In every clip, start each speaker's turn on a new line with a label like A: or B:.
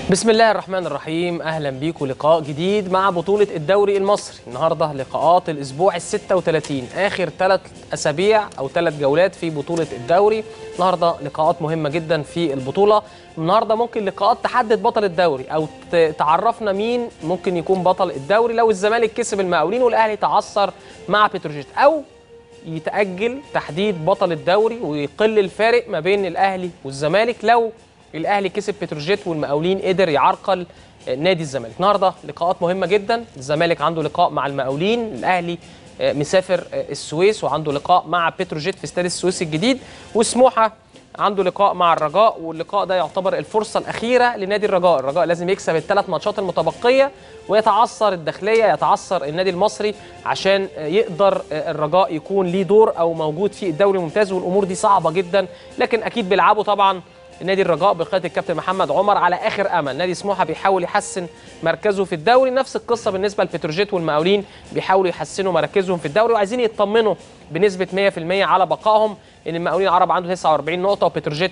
A: بسم الله الرحمن الرحيم اهلا بيكم لقاء جديد مع بطوله الدوري المصري النهارده لقاءات الاسبوع ال 36 اخر ثلاث اسابيع او ثلاث جولات في بطوله الدوري النهارده لقاءات مهمه جدا في البطوله النهارده ممكن لقاءات تحدد بطل الدوري او ت- تعرفنا مين ممكن يكون بطل الدوري لو الزمالك كسب المقاولين والاهلي تعثر مع بتروجيت او يتأجل تحديد بطل الدوري ويقل الفارق ما بين الأهلي والزمالك لو الأهلي كسب بتروجيت والمقاولين قدر يعرقل نادي الزمالك النهارده لقاءات مهمة جدا الزمالك عنده لقاء مع المقاولين الأهلي آه، مسافر آه، السويس وعنده لقاء مع بتروجيت في استاد السويس الجديد وسموحة عنده لقاء مع الرجاء واللقاء ده يعتبر الفرصة الأخيرة لنادي الرجاء الرجاء لازم يكسب الثلاث ماتشات المتبقية ويتعثر الداخلية يتعثر النادي المصري عشان يقدر الرجاء يكون ليه دور أو موجود في الدوري الممتاز والأمور دي صعبة جدا لكن أكيد بيلعبوا طبعا نادي الرجاء بقياده الكابتن محمد عمر على اخر امل نادي سموحه بيحاول يحسن مركزه في الدوري نفس القصه بالنسبه لبتروجيت والمقاولين بيحاولوا يحسنوا مراكزهم في الدوري وعايزين يطمنوا بنسبه 100% على بقائهم ان المقاولين العرب عنده 49 نقطه وبتروجيت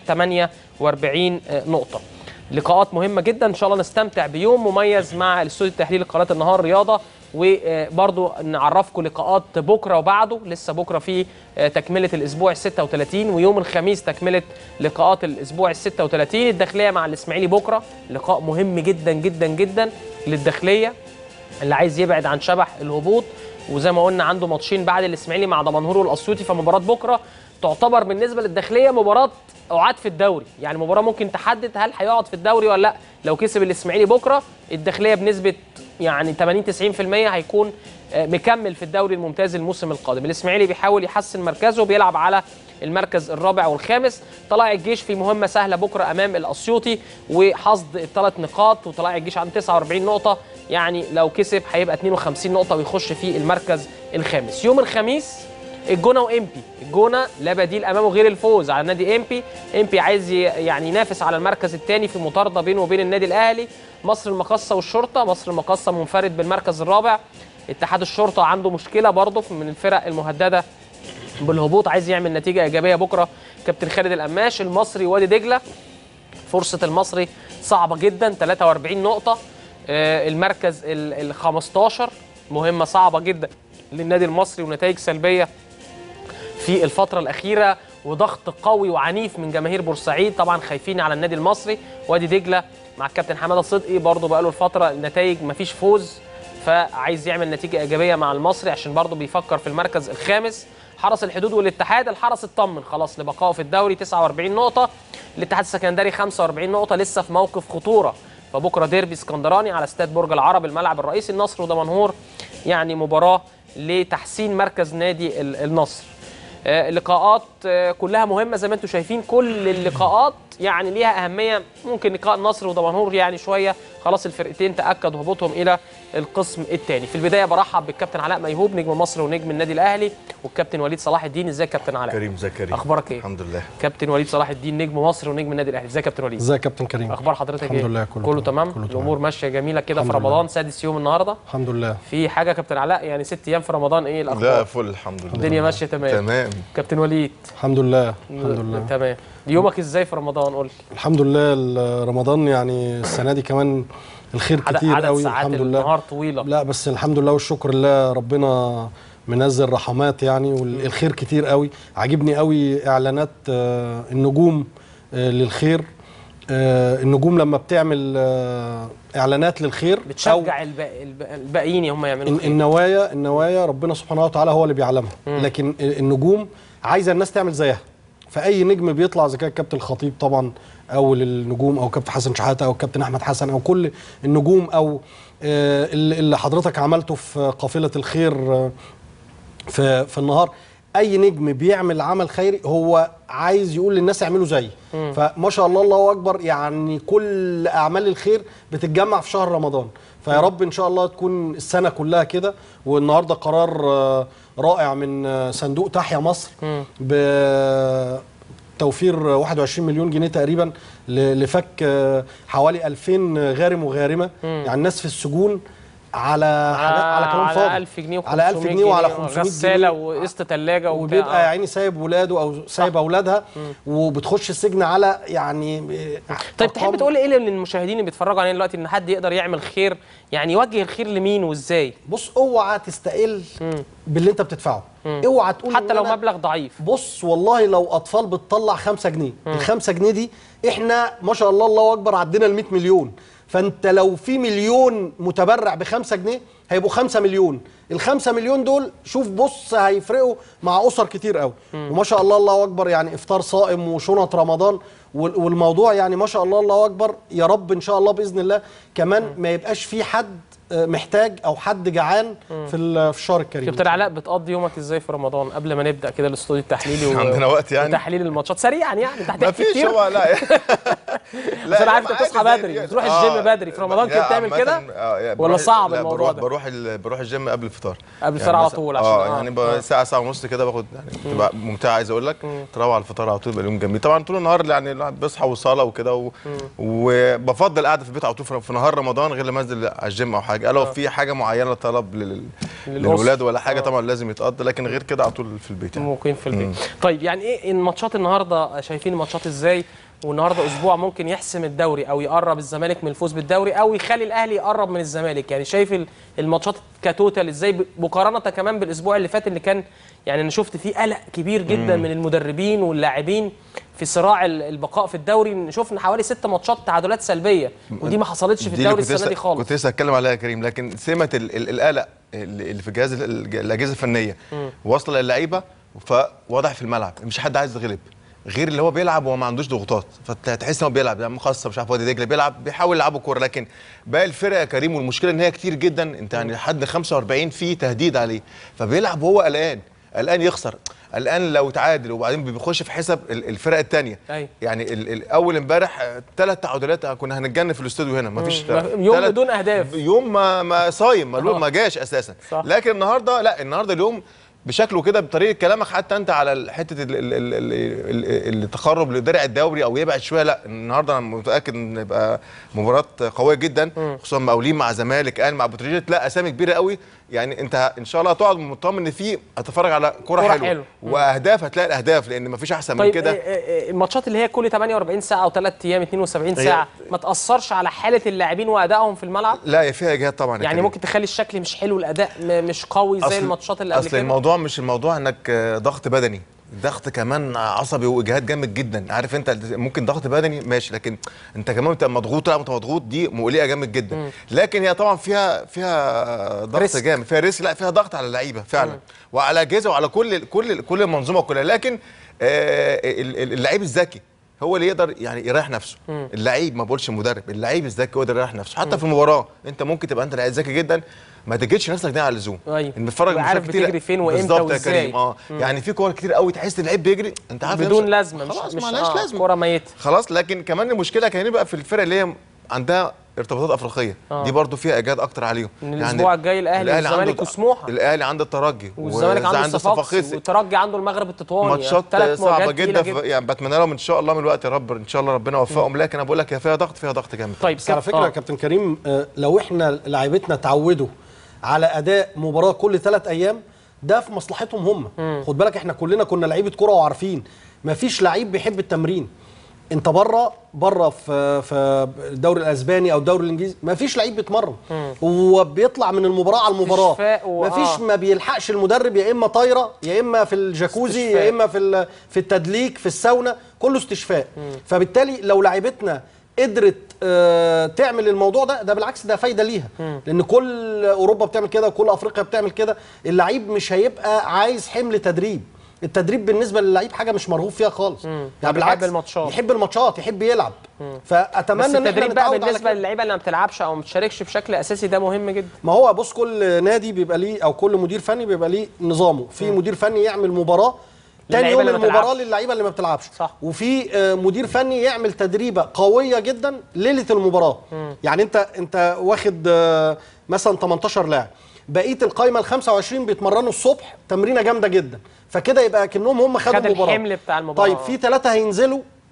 A: 48 نقطه لقاءات مهمه جدا ان شاء الله نستمتع بيوم مميز مع الاستوديو التحليلي قناه النهار رياضه وبرضو نعرفكم لقاءات بكره وبعده لسه بكره في تكمله الاسبوع ال 36 ويوم الخميس تكمله لقاءات الاسبوع ال 36 الداخليه مع الاسماعيلي بكره لقاء مهم جدا جدا جدا للداخليه اللي عايز يبعد عن شبح الهبوط وزي ما قلنا عنده ماتشين بعد الاسماعيلي مع دمنهور والاسيوطي فمباراه بكره تعتبر بالنسبه للداخليه مباراه اعاد في الدوري يعني مباراه ممكن تحدد هل هيقعد في الدوري ولا لا لو كسب الاسماعيلي بكره الداخليه بنسبه يعني 80 90% هيكون آه، مكمل في الدوري الممتاز الموسم القادم الاسماعيلي بيحاول يحسن مركزه بيلعب على المركز الرابع والخامس طلائع الجيش في مهمه سهله بكره امام الاسيوطي وحصد الثلاث نقاط وطلائع الجيش عنده 49 نقطه يعني لو كسب هيبقى 52 نقطه ويخش في المركز الخامس يوم الخميس الجونه وامبي الجونه لا بديل امامه غير الفوز على نادي امبي امبي عايز ي- يعني ينافس على المركز الثاني في مطارده بينه وبين النادي الاهلي مصر المقاصه والشرطه مصر المقاصه منفرد بالمركز الرابع اتحاد الشرطه عنده مشكله برضه من الفرق المهدده بالهبوط عايز يعمل نتيجه ايجابيه بكره كابتن خالد القماش المصري وادي دجله فرصه المصري صعبه جدا 43 نقطه آه، المركز ال 15 مهمه صعبه جدا للنادي المصري ونتائج سلبيه في الفترة الأخيرة وضغط قوي وعنيف من جماهير بورسعيد طبعا خايفين على النادي المصري وادي دجلة مع الكابتن حمادة صدقي برضه بقاله الفترة النتائج مفيش فوز فعايز يعمل نتيجة إيجابية مع المصري عشان برضه بيفكر في المركز الخامس حرس الحدود والاتحاد الحرس اطمن خلاص لبقائه في الدوري 49 نقطة الاتحاد السكندري 45 نقطة لسه في موقف خطورة فبكرة ديربي اسكندراني على استاد برج العرب الملعب الرئيسي النصر ودمنهور يعني مباراة لتحسين مركز نادي ال- النصر آه، اللقاءات آه، كلها مهمه زي ما انتم شايفين كل اللقاءات يعني ليها اهميه ممكن لقاء النصر ودمنهور يعني شويه خلاص الفرقتين تاكدوا هبوطهم الى القسم الثاني في البدايه برحب بالكابتن علاء ميهوب نجم مصر ونجم النادي الاهلي والكابتن وليد صلاح الدين ازيك يا كابتن علاء
B: كريم زكريا
A: اخبارك ايه
B: الحمد لله
A: كابتن وليد صلاح الدين نجم مصر ونجم النادي الاهلي ازيك يا كابتن وليد
C: ازيك يا كابتن كريم
A: اخبار حضرتك
C: الحمد
A: ايه
C: لله، كله
A: كله
C: تمام.
A: تمام
C: كله تمام.
A: الامور ماشيه جميله كده في
C: الحمد لله.
A: رمضان سادس يوم النهارده
C: الحمد لله
A: في حاجه يا كابتن علاء يعني ست ايام في رمضان ايه
B: لا
A: الاخبار
B: فل الحمد لله
A: الدنيا ماشيه تمام
B: تمام
A: كابتن وليد
C: الحمد لله الحمد لله
A: تمام يومك ازاي في رمضان قول لي
C: الحمد لله ال- رمضان يعني السنه دي كمان الخير
A: عدد,
C: كتير
A: عدد
C: قوي
A: ساعات
C: الحمد لله
A: النهار طويله
C: لا بس الحمد لله والشكر لله ربنا منزل رحمات يعني والخير كتير قوي عاجبني قوي اعلانات آه، النجوم آه، للخير آه، النجوم لما بتعمل آه، اعلانات للخير أو
A: بتشجع الباقي الب- الباقيين هم يعملوا
C: الن-
A: خير.
C: النوايا النوايا ربنا سبحانه وتعالى هو اللي بيعلمها لكن النجوم عايزه الناس تعمل زيها فاي نجم بيطلع اذا كان الكابتن الخطيب طبعا او النجوم او كابتن حسن شحاته او كابتن احمد حسن او كل النجوم او آه، اللي اللي حضرتك عملته في قافله الخير آه، في في النهار اي نجم بيعمل عمل خيري هو عايز يقول للناس اعملوا زيي فما شاء الله الله اكبر يعني كل اعمال الخير بتتجمع في شهر رمضان فيا رب ان شاء الله تكون السنه كلها كده والنهارده قرار آه، رائع من آه، صندوق تحيا مصر بتوفير 21 مليون جنيه تقريبا ل- لفك آه، حوالي 2000 غارم وغارمه يعني الناس في السجون على على, على كلام فاضي
A: على 1000 جنيه و
C: على 1000 جنيه وعلى 500
A: غساله
C: جنيه
A: وقسط ثلاجه
C: وبيبقى يا عيني سايب ولاده او سايب اولادها وبتخش السجن على يعني
A: طيب تحب تقول ايه للمشاهدين اللي بيتفرجوا علينا دلوقتي ان حد يقدر يعمل خير يعني يوجه الخير لمين وازاي
C: بص اوعى تستقل باللي انت بتدفعه اوعى تقول
A: حتى
C: إن
A: لو
C: أنا-
A: مبلغ ضعيف
C: بص والله لو اطفال بتطلع 5 جنيه ال 5 جنيه دي احنا ما شاء الله الله اكبر عدينا ال 100 مليون فانت لو في مليون متبرع ب 5 جنيه هيبقوا 5 مليون ال 5 مليون دول شوف بص هيفرقوا مع اسر كتير قوي وما شاء الله الله اكبر يعني افطار صائم وشنط رمضان وال- والموضوع يعني ما شاء الله الله اكبر يا رب ان شاء الله باذن الله كمان ما يبقاش في حد آه، محتاج او حد جعان في ال- في الشهر الكريم
A: كابتن علاء بتقضي يومك ازاي في رمضان قبل ما نبدا كده الاستوديو التحليلي و...
B: عندنا وقت يعني؟
A: وتحليل الماتشات سريعا يعني انت
B: ما
A: هتحكي
B: فيش
A: كتير
B: هو لا
A: بس أنا عارف
B: يوم
A: أنت بتصحى
B: عادي
A: بدري،
B: زي-
A: بتروح الجيم بدري. في رمضان كده
B: لا،
A: بتعمل
B: عامة،
A: كده؟
B: آه، يعني
A: ولا
B: بروح-
A: صعب
B: لا،
A: الموضوع
B: بروح
A: ده؟
B: بروح ال- بروح الجيم قبل الفطار
A: قبل الفطار على طول عشان-
B: اه
A: آه،
B: يعني
A: آه.
B: بقى ساعه ساعه ونص كده باخد يعني بتبقى ممتعه عايز اقول لك تروح على الفطار على طول يبقى اليوم جميل طبعا طول النهار يعني الواحد بيصحى والصلاه وكده و... وبفضل قاعده في البيت على طول في- في نهار رمضان غير لما انزل على الجيم او حاجه لو في حاجه معينه طلب لل...
A: للأسرة.
B: للولاد ولا حاجه طبعا لازم يتقضى لكن غير كده على طول في البيت يعني
A: ممكن في البيت طيب يعني ايه الماتشات النهارده شايفين الماتشات ازاي والنهارده اسبوع ممكن يحسم الدوري او يقرب الزمالك من الفوز بالدوري او يخلي الاهلي يقرب من الزمالك يعني شايف ال- الماتشات كتوتال ازاي ب- مقارنه كمان بالاسبوع اللي فات اللي كان يعني انا شفت فيه قلق كبير جدا من المدربين واللاعبين في صراع ال- البقاء في الدوري شفنا حوالي ست ماتشات تعادلات سلبيه ودي ما حصلتش في
B: دي اللي
A: الدوري
B: كنت
A: السنه
B: لسه-
A: دي خالص
B: كنت لسه هتكلم عليها يا كريم لكن سمه ال- ال- القلق اللي اللي في جهاز ال- الاجهزه الفنيه واصله للعيبه فواضح في الملعب مش حد عايز يغلب غير اللي هو بيلعب وهو ما عندوش ضغوطات فتحس ان هو بيلعب يعني خاصه مش عارف وادي دجله بيلعب بيحاول يلعبوا كوره لكن باقي الفرق يا كريم والمشكله ان هي كتير جدا انت يعني لحد 45 في تهديد عليه فبيلعب وهو قلقان قلقان يخسر قلقان لو تعادل وبعدين بيخش في حسب ال- الفرق الثانيه
A: أيوة.
B: يعني ال- ال- اول امبارح ثلاث تعادلات كنا هنتجنن في الاستوديو هنا مفيش
A: مم. يوم
B: تلات-
A: بدون أهداف.
B: يوم ما ما صايم ما,
A: آه.
B: ما جاش اساسا
A: صح.
B: لكن النهارده لا النهارده اليوم بشكله كده بطريقه كلامك حتى انت على ال- حته ال- ال- ال- ال- ال- التقرب لدرع الدوري او يبعد شويه لا النهارده انا متاكد ان يبقى مباراه قويه جدا خصوصا مقاولين مع زمالك قال مع بتروجيت لا اسامي كبيره قوي يعني انت ان شاء الله هتقعد مطمن ان في هتتفرج على كوره
A: كرة
B: حلوه
A: حلوة.
B: واهداف هتلاقي الاهداف لان مفيش احسن من
A: طيب
B: كده
A: آه، آه، الماتشات اللي هي كل 48 ساعه او 3 ايام 72
B: هي-
A: ساعه ما تاثرش على حاله اللاعبين وادائهم في الملعب
B: لا هي فيها اجهاد طبعا يا
A: يعني
B: كريم.
A: ممكن تخلي الشكل مش حلو الاداء م- مش قوي زي
B: أصل-
A: الماتشات اللي قبل
B: اصل
A: كده
B: الموضوع مش الموضوع انك آه، ضغط بدني ضغط كمان عصبي واجهاد جامد جدا عارف انت ممكن ضغط بدني ماشي لكن انت كمان انت مضغوط لا انت مضغوط دي مقلقه جامد جدا لكن هي طبعا فيها فيها ضغط
A: ريسك.
B: جامد فيها ريسك لا فيها ضغط على اللعيبه فعلا وعلى الاجهزه وعلى كل كل كل المنظومه كلها لكن آه، ال- ال- اللعيب الذكي هو اللي يقدر يعني يريح نفسه اللعيب ما بقولش المدرب اللعيب الذكي هو اللي يريح نفسه حتى في المباراه انت ممكن تبقى انت لعيب ذكي جدا ما تجدش نفسك ده على اللزوم
A: أيوة.
B: ان بتتفرج
A: تبقى
B: ماتشات
A: عارف
B: كتير
A: بتجري فين وإمتى
B: بالظبط يا
A: وإزاي.
B: كريم اه يعني في كور كتير قوي تحس ان اللعيب بيجري انت عارف
A: بدون
B: نفسك.
A: لازمه مش
B: خلاص
A: مش
B: ما لهاش
A: آه،
B: لازمه
A: كوره ميته
B: خلاص لكن كمان المشكله كان بقى في الفرق اللي هي عندها ارتباطات افريقيه
A: آه.
B: دي برضو فيها اجهاد اكتر عليهم
A: إن الأسبوع الجاي الأهلي والزمالك
B: عنده-
A: وسموحة.
B: الاهلي عنده الترجي
A: والزمالك عنده الصفاقسي
B: الصفاقسي
A: والترجي عنده المغرب التطواني
B: ماتشات
A: ثلاث
B: صعبه
A: مواجهات
B: جدا,
A: تقيلة
B: في يعني بتمنى لهم ان شاء الله من الوقت يا رب ان شاء الله ربنا يوفقهم لكن انا بقول لك هي فيها ضغط فيها ضغط جامد
A: طيب
C: بس على
A: كاب-
C: فكره
A: آه.
C: يا كابتن كريم آه، لو احنا لعيبتنا تعودوا على اداء مباراه كل ثلاث ايام ده في مصلحتهم هم خد بالك احنا كلنا كنا لعيبه كوره وعارفين مفيش لعيب بيحب التمرين انت بره بره في في الدوري الاسباني او الدوري الانجليزي مفيش لعيب بيتمرن هو بيطلع من المباراه على المباراه
A: استشفاء و-
C: مفيش
A: آه.
C: ما بيلحقش المدرب يا اما طايره يا اما في الجاكوزي
A: استشفاء.
C: يا اما في ال- في التدليك في الساونا كله استشفاء فبالتالي لو لعيبتنا قدرت آه، تعمل الموضوع ده ده بالعكس ده فايده ليها لان كل اوروبا بتعمل كده وكل افريقيا بتعمل كده اللعيب مش هيبقى عايز حمل تدريب التدريب بالنسبه للعيب حاجه مش مرغوب فيها خالص يعني
A: بيحب
C: بالعكس
A: الماتشات.
C: يحب الماتشات يحب يلعب فاتمنى
A: بس
C: ان احنا
A: التدريب بقى
C: نتعود على
A: بالنسبه
C: كده.
A: للعيبه اللي ما بتلعبش او ما بتشاركش بشكل اساسي ده مهم جدا
C: ما هو بص كل نادي بيبقى ليه او كل مدير فني بيبقى ليه نظامه في مدير فني يعمل مباراه تاني
A: للعيبة
C: يوم
A: اللي ما
C: المباراه
A: بتلعبش.
C: للعيبه اللي ما بتلعبش
A: صح.
C: وفي آه، مدير فني يعمل تدريبه قويه جدا ليله المباراه يعني انت انت واخد آه، مثلا 18 لاعب بقيه القايمه ال 25 بيتمرنوا الصبح تمرينه جامده جدا فكده يبقى كأنهم هم خدوا
A: خد
C: المباراه
A: الحمل بتاع المباراة.
C: طيب في ثلاثه هينزلوا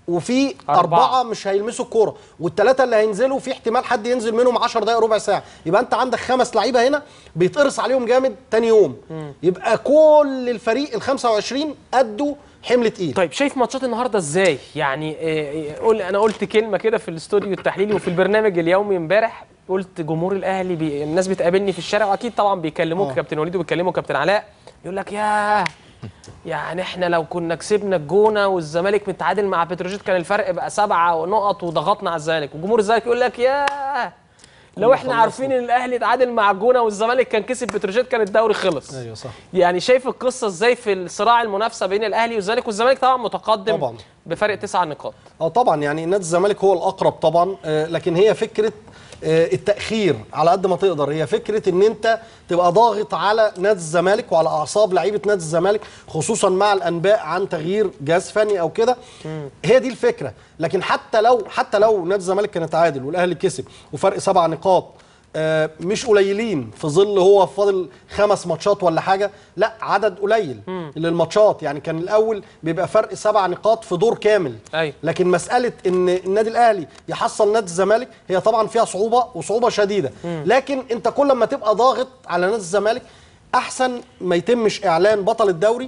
C: وفي
A: أربعة.
C: أربعة, مش هيلمسوا الكورة والثلاثة اللي هينزلوا في احتمال حد ينزل منهم 10 دقايق ربع ساعة يبقى أنت عندك خمس لعيبة هنا بيتقرص عليهم جامد تاني يوم يبقى كل الفريق ال 25 أدوا حمل تقيل
A: طيب شايف ماتشات النهارده ازاي؟ يعني إيه قول انا قلت كلمه كده في الاستوديو التحليلي وفي البرنامج اليومي امبارح قلت جمهور الاهلي بي... الناس بتقابلني في الشارع واكيد طبعا بيكلموك
C: آه.
A: كابتن وليد وبيكلموا كابتن علاء يقول لك ياه يعني احنا لو كنا كسبنا الجونه والزمالك متعادل مع بتروجيت كان الفرق بقى سبعه نقط وضغطنا على الزمالك وجمهور الزمالك يقول لك ياه لو احنا
C: خلصنا.
A: عارفين ان الاهلي اتعادل مع الجونه والزمالك كان كسب بتروجيت كان الدوري خلص
C: أيوة صح
A: يعني شايف القصه ازاي في الصراع المنافسه بين الاهلي والزمالك والزمالك طبعا متقدم
C: طبعاً.
A: بفرق تسع نقاط
C: اه طبعا يعني نادي الزمالك هو الاقرب طبعا آه، لكن هي فكره آه، التاخير على قد ما تقدر هي فكره ان انت تبقى ضاغط على نادي الزمالك وعلى اعصاب لعيبه نادي الزمالك خصوصا مع الانباء عن تغيير جهاز فني او كده هي دي الفكره لكن حتى لو حتى لو نادي الزمالك كان اتعادل والاهلي كسب وفرق سبع نقاط آه، مش قليلين في ظل هو فاضل خمس ماتشات ولا حاجه لا عدد قليل للماتشات يعني كان الاول بيبقى فرق سبع نقاط في دور كامل
A: أيوة.
C: لكن مساله ان النادي الاهلي يحصل نادي الزمالك هي طبعا فيها صعوبه وصعوبه شديده لكن انت كل ما تبقى ضاغط على نادي الزمالك احسن ما يتمش اعلان بطل الدوري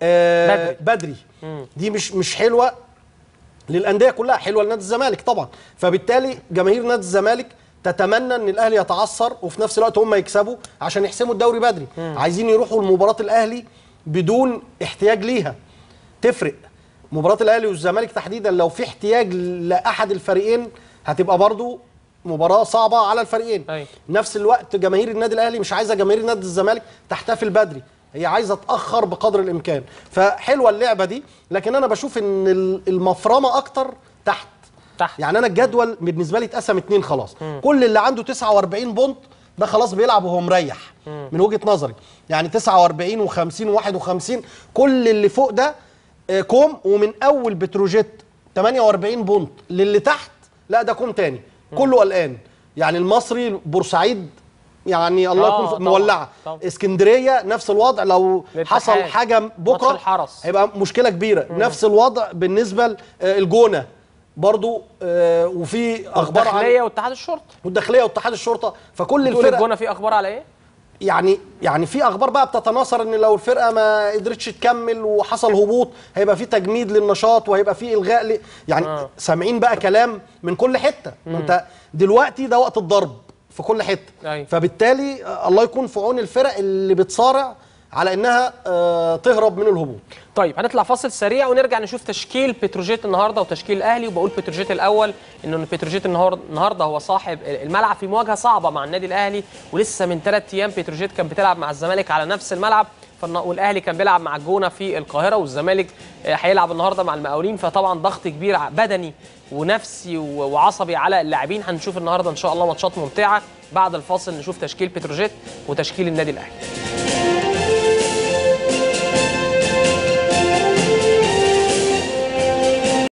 C: آه
A: بدري.
C: بدري دي مش مش حلوه للانديه كلها حلوه لنادي الزمالك طبعا فبالتالي جماهير نادي الزمالك تتمنى ان الاهلي يتعثر وفي نفس الوقت هم يكسبوا عشان يحسموا الدوري بدري عايزين يروحوا لمباراه الاهلي بدون احتياج ليها تفرق مباراه الاهلي والزمالك تحديدا لو في احتياج لاحد الفريقين هتبقى برضو مباراه صعبه على الفريقين
A: أيوة.
C: نفس الوقت جماهير النادي الاهلي مش عايزه جماهير نادي الزمالك تحتفل بدري هي عايزه تاخر بقدر الامكان فحلوه اللعبه دي لكن انا بشوف ان ال- المفرمه اكتر تحت
A: تحت.
C: يعني انا الجدول بالنسبه لي اتقسم اتنين خلاص كل اللي عنده 49 بونت ده خلاص بيلعب وهو مريح من وجهه نظري يعني 49 و50 و51 كل اللي فوق ده آه، كوم ومن اول بتروجيت 48 بونت للي تحت لا ده كوم تاني كله قلقان يعني المصري بورسعيد يعني الله
A: آه،
C: يكون في-
A: طبعاً،
C: مولعه
A: طبعاً.
C: اسكندريه نفس الوضع لو
A: الاتحاد.
C: حصل حاجه بكره
A: ماتش الحرس.
C: هيبقى مشكله كبيره نفس الوضع بالنسبه للجونه برضو آه، وفي اخبار عن
A: الداخليه واتحاد الشرطه
C: والداخليه واتحاد الشرطه فكل
A: تقول
C: الفرق
A: الجونه في اخبار على ايه؟
C: يعني يعني في اخبار بقى بتتناثر ان لو الفرقه ما قدرتش تكمل وحصل هبوط هيبقى في تجميد للنشاط وهيبقى في الغاء ل... يعني
A: آه.
C: آه. سامعين بقى كلام من كل حته ما انت دلوقتي ده وقت الضرب في كل حته
A: أيوة.
C: فبالتالي آه، الله يكون في عون الفرق اللي بتصارع على انها آه تهرب من الهبوط
A: طيب هنطلع فاصل سريع ونرجع نشوف تشكيل بتروجيت النهارده وتشكيل الاهلي وبقول بتروجيت الاول انه بتروجيت النهار- النهارده هو صاحب الملعب في مواجهه صعبه مع النادي الاهلي ولسه من ثلاث ايام بتروجيت كان بتلعب مع الزمالك على نفس الملعب فالن- والاهلي كان بيلعب مع الجونه في القاهره والزمالك آه، هيلعب النهارده مع المقاولين فطبعا ضغط كبير ع- بدني ونفسي و- وعصبي على اللاعبين هنشوف النهارده ان شاء الله ماتشات ممتعه بعد الفاصل نشوف تشكيل بتروجيت وتشكيل النادي الاهلي